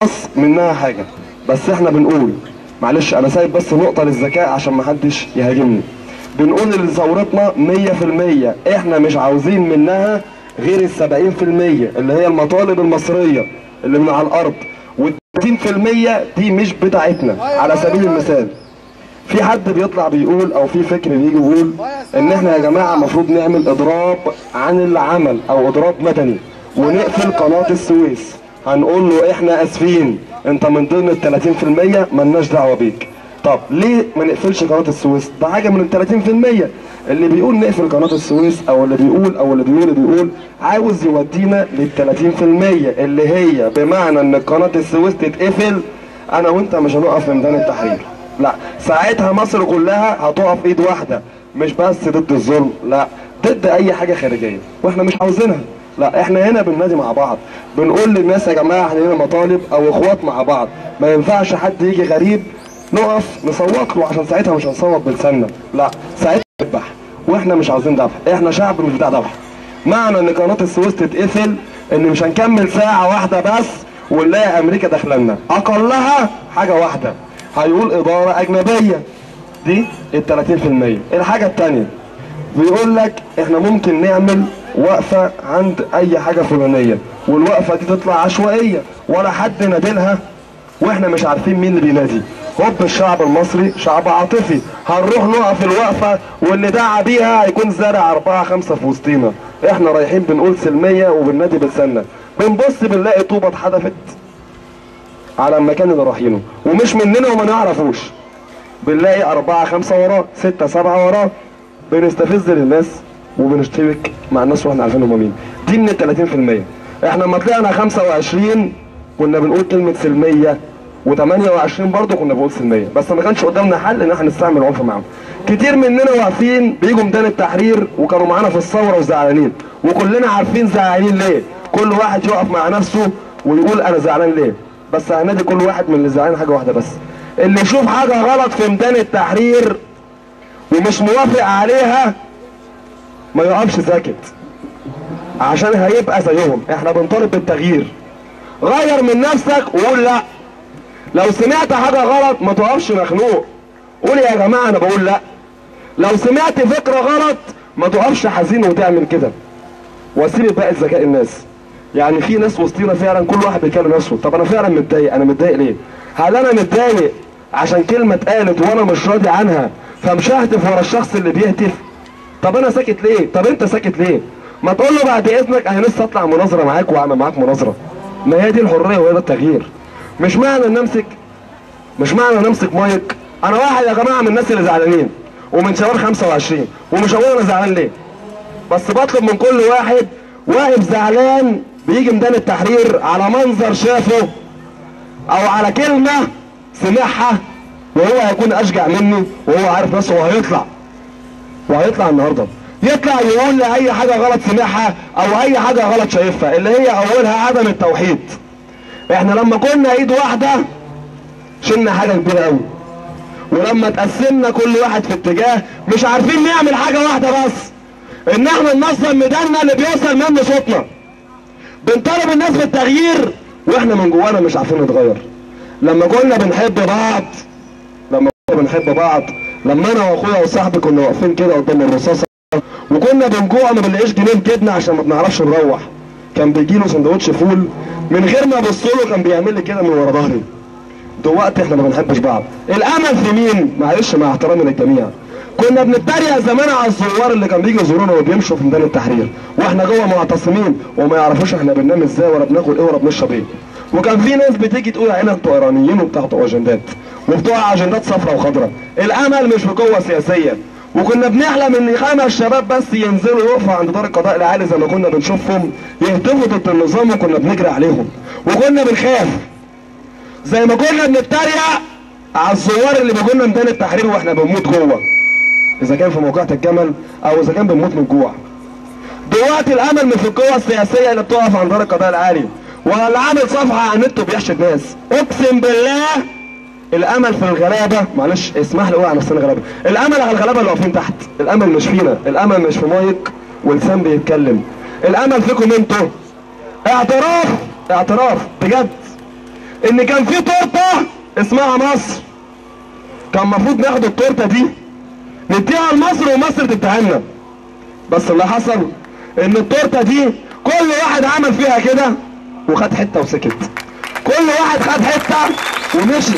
منها حاجه بس احنا بنقول معلش انا سايب بس نقطه للذكاء عشان محدش يهاجمني بنقول ان ثورتنا 100% احنا مش عاوزين منها غير ال 70% اللي هي المطالب المصريه اللي من على الارض وال 30% دي مش بتاعتنا على سبيل المثال في حد بيطلع بيقول او في فكر بيجي يقول ان احنا يا جماعه المفروض نعمل اضراب عن العمل او اضراب مدني ونقفل قناه السويس هنقول له احنا اسفين انت من ضمن ال 30% ملناش دعوه بيك طب ليه ما نقفلش قناه السويس ده حاجه من ال 30% اللي بيقول نقفل قناه السويس او اللي بيقول او اللي بيقول اللي بيقول عاوز يودينا لل 30% اللي هي بمعنى ان قناه السويس تتقفل انا وانت مش هنقف في ميدان التحرير لا ساعتها مصر كلها هتقف ايد واحده مش بس ضد الظلم لا ضد اي حاجه خارجيه واحنا مش عاوزينها لا احنا هنا بننادي مع بعض بنقول للناس يا جماعه احنا هنا مطالب او اخوات مع بعض ما ينفعش حد يجي غريب نقف نصوت له عشان ساعتها مش هنصوت بلساننا لا ساعتها نذبح واحنا مش عاوزين ذبح احنا شعب مش بتاع ذبح معنى ان قناه السويس تتقفل ان مش هنكمل ساعه واحده بس ونلاقي امريكا داخله لنا اقلها حاجه واحده هيقول اداره اجنبيه دي ال 30% الحاجه الثانيه بيقول لك احنا ممكن نعمل وقفه عند اي حاجه فلانيه والوقفه دي تطلع عشوائيه ولا حد نادلها واحنا مش عارفين مين اللي بينادي هوب الشعب المصري شعب عاطفي هنروح نقف الوقفه واللي دعا بيها هيكون زارع أربعة خمسة في وسطينا احنا رايحين بنقول سلميه وبننادي بلساننا بنبص بنلاقي طوبه اتحدفت على المكان اللي رايحينه ومش مننا وما نعرفوش بنلاقي أربعة خمسة وراه ستة سبعة وراه بنستفز للناس وبنشتبك مع الناس واحنا عارفين هم مين دي من ال 30% احنا لما طلعنا 25 كنا بنقول كلمة سلمية و28 برضه كنا بنقول سلمية بس ما كانش قدامنا حل ان احنا نستعمل العنف معاهم كتير مننا واقفين بيجوا ميدان التحرير وكانوا معانا في الثورة وزعلانين وكلنا عارفين زعلانين ليه كل واحد يقف مع نفسه ويقول انا زعلان ليه بس هنادي كل واحد من اللي زعلان حاجة واحدة بس اللي يشوف حاجة غلط في ميدان التحرير ومش موافق عليها ما يقفش ساكت عشان هيبقى زيهم احنا بنطالب بالتغيير غير من نفسك وقول لا لو سمعت حاجة غلط ما تقفش مخنوق قول يا جماعة انا بقول لا لو سمعت فكرة غلط ما تقفش حزين وتعمل كده واسيب باقي ذكاء الناس يعني في ناس وسطينا فعلا كل واحد بيكلم نفسه طب انا فعلا متضايق انا متضايق ليه هل انا متضايق عشان كلمة اتقالت وانا مش راضي عنها فمش ههتف ورا الشخص اللي بيهتف طب انا ساكت ليه طب انت ساكت ليه ما تقول له بعد اذنك انا لسه اطلع مناظره معاك واعمل معاك مناظره ما هي دي الحريه وهي ده التغيير مش معنى ان امسك مش معنى ان امسك مايك انا واحد يا جماعه من الناس اللي زعلانين ومن شباب 25 ومش هقول انا زعلان ليه بس بطلب من كل واحد واقف زعلان بيجي ميدان التحرير على منظر شافه او على كلمه سمعها وهو هيكون اشجع مني وهو عارف نفسه وهيطلع وهيطلع النهارده يطلع يقول لي اي حاجه غلط سمعها او اي حاجه غلط شايفها اللي هي اولها عدم التوحيد احنا لما كنا ايد واحده شلنا حاجه كبيره قوي ولما تقسمنا كل واحد في اتجاه مش عارفين نعمل حاجه واحده بس ان احنا ننظم ميداننا اللي بيوصل منه صوتنا بنطالب الناس بالتغيير واحنا من جوانا مش عارفين نتغير لما كنا بنحب بعض لما كنا بنحب بعض لما انا واخويا وصاحبي كنا واقفين كده قدام الرصاصه وكنا بنجوع ما بنلاقيش جنيه جبنه عشان ما بنعرفش نروح كان بيجي له سندوتش فول من غير ما ابص له كان بيعمل لي كده من ورا ظهري دلوقتي احنا ما بنحبش بعض الامل في مين معلش مع احترامي للجميع كنا بنتريق زمان على الزوار اللي كان بيجي يزورونا وبيمشوا في ميدان التحرير واحنا جوه معتصمين وما يعرفوش احنا بننام ازاي ولا بناكل ايه ولا بنشرب ايه وكان في ناس بتيجي تقول علينا انتوا ايرانيين وبتاخدوا اجندات وبتوع اجندات صفراء وخضراء الامل مش في قوه سياسيه وكنا بنحلم ان خمس شباب بس ينزلوا يقفوا عند دار القضاء العالي زي ما كنا بنشوفهم يهتفوا ضد النظام وكنا بنجري عليهم وكنا بنخاف زي ما كنا بنتريق على الزوار اللي بيجوا لنا ميدان التحرير واحنا بنموت جوه اذا كان في موقعة الجمل او اذا كان بنموت من الجوع دلوقتي الامل مش في القوة السياسية اللي بتقف عند دار القضاء العالي ولا عامل صفحة على النت وبيحشد ناس اقسم بالله الامل في الغلابة معلش اسمح لي اقول على نفسنا غلابة الامل على الغلابة اللي واقفين تحت الامل مش فينا الامل مش في مايك ولسان بيتكلم الامل فيكم انتوا اعتراف اعتراف بجد ان كان في تورته اسمها مصر كان المفروض ناخد التورته دي نديها لمصر ومصر تديها لنا بس اللي حصل ان التورته دي كل واحد عمل فيها كده وخد حته وسكت كل واحد خد حته ومشي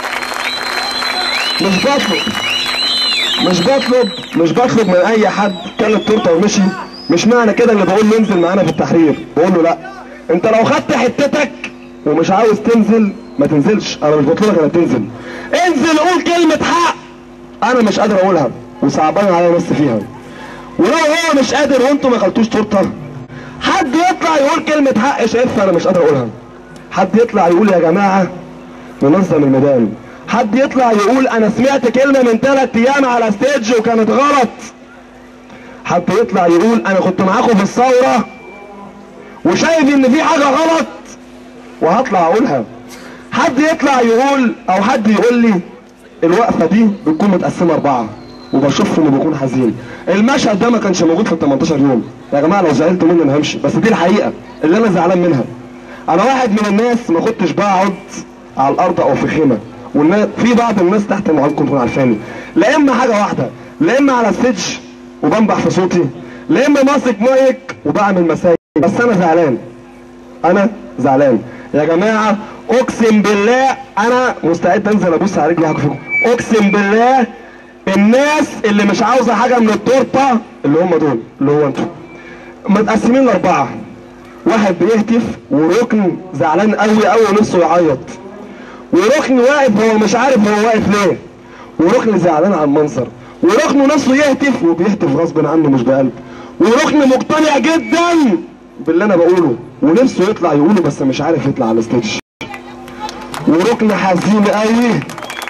مش بطلب مش بطلب مش بطلب من اي حد كل التورته ومشي مش معنى كده اللي بقول له انزل معانا في التحرير بقول له لا انت لو خدت حتتك ومش عاوز تنزل ما تنزلش انا مش بطلبك انك تنزل انزل قول كلمه حق انا مش قادر اقولها وصعبان عليا نص فيها ولو هو مش قادر وانتوا ما اكلتوش تورته حد يطلع يقول كلمه حق شايفها انا مش قادر اقولها حد يطلع يقول يا جماعه ننظم الميدان حد يطلع يقول انا سمعت كلمه من ثلاث ايام على ستيج وكانت غلط حد يطلع يقول انا كنت معاكم في الثوره وشايف ان في حاجه غلط وهطلع اقولها حد يطلع يقول او حد يقول لي الوقفه دي بتكون متقسمه اربعه وبشوف انه بيكون حزين المشهد ده ما كانش موجود في ال 18 يوم يا جماعه لو زعلتوا مني انا همشي بس دي الحقيقه اللي انا زعلان منها انا واحد من الناس ما كنتش بقعد على الارض او في خيمه والناس في بعض الناس تحت معاكم تكون عارفاني لا اما حاجه واحده لا اما على ستيج وبنبح في صوتي لا اما ماسك مايك وبعمل مساجد بس انا زعلان انا زعلان يا جماعه اقسم بالله انا مستعد انزل ابص على رجلي حاجه فيكم اقسم بالله الناس اللي مش عاوزه حاجه من التورته اللي هم دول اللي هو انتوا متقسمين لاربعه واحد بيهتف وركن زعلان قوي قوي ونفسه يعيط وركن واقف هو مش عارف هو واقف ليه وركن زعلان على المنظر وركن نفسه يهتف وبيهتف غصب عنه مش بقلب وركن مقتنع جدا باللي انا بقوله ونفسه يطلع يقوله بس مش عارف يطلع على الستيج وركن حزين قوي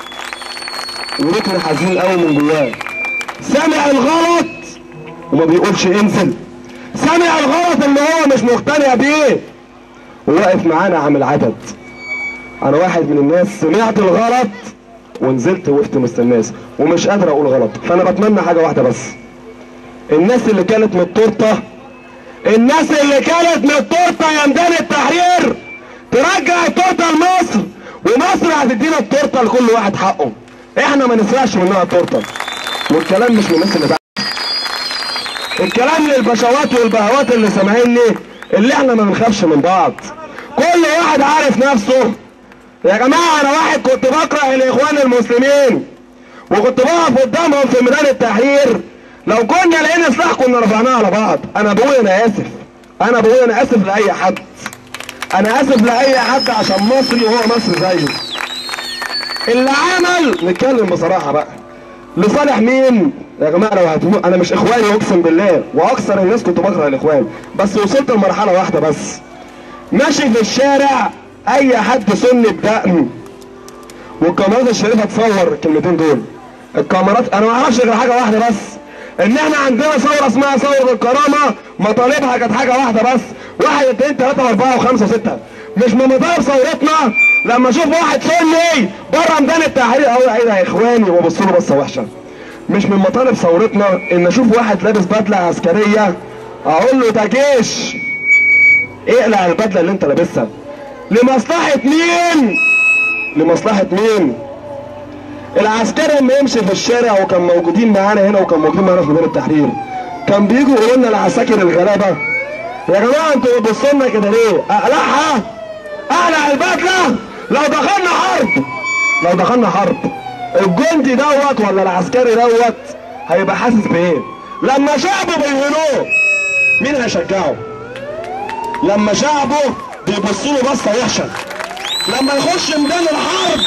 وركن حزين قوي من جواه سامع الغلط وما بيقولش انزل سامع الغلط اللي هو مش مقتنع بيه وواقف معانا عامل عدد انا واحد من الناس سمعت الغلط ونزلت وقفت وسط الناس ومش قادر اقول غلط فانا بتمنى حاجه واحده بس الناس اللي كانت من التورته الناس اللي كانت من التورته يا ميدان التحرير ترجع التورته لمصر ومصر هتدينا التورته لكل واحد حقه احنا ما نسرقش منها التورته والكلام مش للناس اللي بعد الكلام للبشوات والبهوات اللي سامعيني اللي احنا ما بنخافش من بعض كل واحد عارف نفسه يا جماعه انا واحد كنت بكره الاخوان المسلمين وكنت بقف قدامهم في ميدان التحرير لو كنا لقينا سلاح كنا رفعناه على بعض انا بقول انا اسف انا بقول انا اسف لاي حد انا اسف لاي حد عشان مصري وهو مصري زيه اللي عمل نتكلم بصراحه بقى لصالح مين يا جماعه لو هتمو انا مش اخواني اقسم بالله واكثر الناس كنت بكره الاخوان بس وصلت لمرحله واحده بس ماشي في الشارع اي حد سن الدقن والكاميرات الشريفه تصور الكلمتين دول الكاميرات انا ما اعرفش غير حاجه واحده بس ان احنا عندنا ثوره اسمها ثوره الكرامه مطالبها كانت حاجه واحده بس واحد اثنين ثلاثه واربعه وخمسه وسته مش من مطالب ثورتنا لما اشوف واحد سني بره ميدان التحرير اقول ايه ده يا اخواني وابص له بصه وحشه مش من مطالب ثورتنا ان اشوف واحد لابس بدله عسكريه اقول له ده جيش اقلع البدله اللي انت لابسها لمصلحه مين لمصلحه مين العسكري لما يمشي في الشارع وكان موجودين معانا هنا وكان موجودين معانا في ميدان التحرير كان بيجوا يقولوا لنا العساكر الغلابه يا جماعه انتوا بتبصوا لنا كده ليه؟ اقلعها اقلع البدله لو دخلنا حرب لو دخلنا حرب الجندي دوت ولا العسكري دوت هيبقى حاسس بايه؟ لما شعبه بيهنوه مين هيشجعه؟ لما شعبه بيبصوا له بصه وحشه لما يخش ميدان الحرب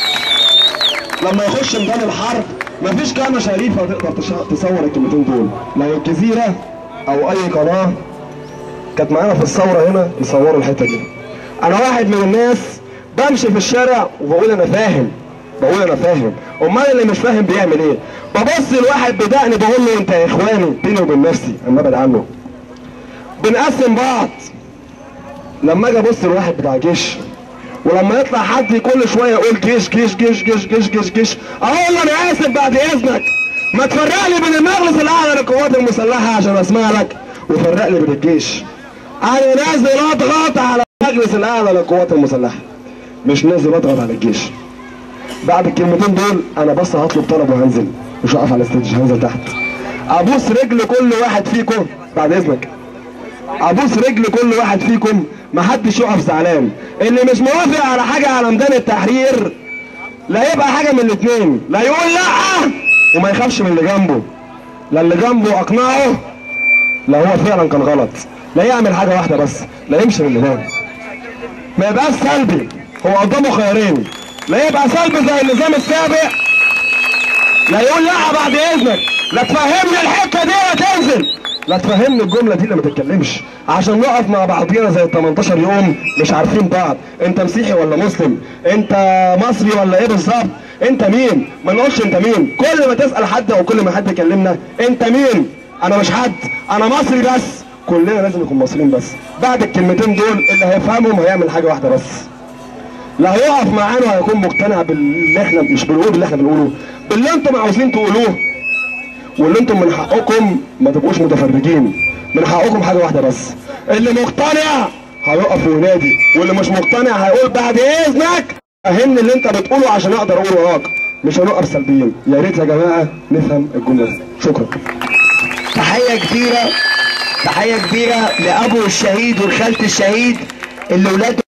لما يخش ميدان الحرب مفيش قناه شريفه تقدر تش- تصور الكلمتين دول لو الجزيره او اي قناه كانت معانا في الثوره هنا يصوروا الحته دي انا واحد من الناس بمشي في الشارع وبقول انا فاهم بقول انا فاهم امال اللي مش فاهم بيعمل ايه ببص لواحد بدقني بقول له انت يا اخواني بيني وبين نفسي اما ابعد عنه بنقسم بعض لما اجي ابص لواحد بتاع جيش ولما يطلع حد كل شويه يقول جيش جيش جيش جيش جيش جيش جيش اقول له انا اسف بعد اذنك ما تفرق لي بين المجلس الاعلى للقوات المسلحه عشان اسمع لك وفرق لي بين الجيش انا نازل اضغط على المجلس الاعلى للقوات المسلحه مش نازل اضغط على الجيش بعد الكلمتين دول انا بس هطلب طلب وهنزل مش هقف على الستيج هنزل تحت ابوس رجل كل واحد فيكم بعد اذنك ابوس رجل كل واحد فيكم محدش يقف زعلان اللي مش موافق على حاجه على ميدان التحرير لا يبقى حاجه من الاثنين لا يقول لا وما يخافش من اللي جنبه لا اللي جنبه اقنعه لا هو فعلا كان غلط لا يعمل حاجه واحده بس لا يمشي من الميدان ما يبقاش سلبي هو قدامه خيارين لا يبقى سلبي زي النظام السابق لا يقول لا بعد اذنك لا تفهمني الحته دي لا تنزل لا تفهمني الجمله دي اللي ما تتكلمش عشان نقف مع بعضينا زي ال 18 يوم مش عارفين بعض انت مسيحي ولا مسلم انت مصري ولا ايه بالظبط انت مين ما نقولش انت مين كل ما تسال حد او كل ما حد يكلمنا انت مين انا مش حد انا مصري بس كلنا لازم نكون مصريين بس بعد الكلمتين دول اللي هيفهمهم هيعمل حاجه واحده بس لا هيقف معانا وهيكون مقتنع باللي احنا مش بالقول اللي احنا بنقوله باللي انتم عاوزين تقولوه واللي انتم من حقكم ما تبقوش متفرجين من حقكم حاجه واحده بس اللي مقتنع هيقف وينادي واللي مش مقتنع هيقول بعد اذنك فهمني اللي انت بتقوله عشان اقدر اقول وراك مش هنقف سلبيين يا ريت يا جماعه نفهم الجمله دي شكرا تحية كبيرة تحية كبيرة لأبو الشهيد وخالة الشهيد اللي ولاده